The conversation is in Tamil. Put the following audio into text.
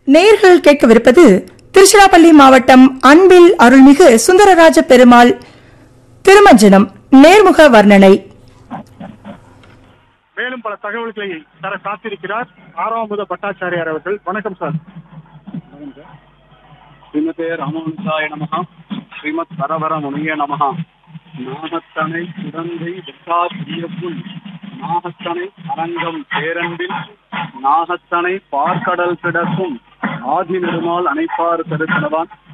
நேர்கள் கேட்கவிருப்பது திருச்சிராப்பள்ளி மாவட்டம் அன்பில் அருள்மிகு சுந்தரராஜ பெருமாள் திருமஞ்சனம் நேர்முக வர்ணனை மேலும் பல தகவல்களை தர காத்திருக்கிறார் ஆறாவது பட்டாச்சாரியார் அவர்கள் வணக்கம் சார் ஸ்ரீமதே ராமானுஜாய நமகா ஸ்ரீமத் வரவர முனிய நமகா நாகத்தனை குழந்தை விட்டாபிரியப்புள் நாகத்தனை அரங்கம் பேரன்பில் நாகத்தனை பார்க்கடல் கிடக்கும் ஆதி நெடுமால் அணைப்பாறு தருத்தனவான்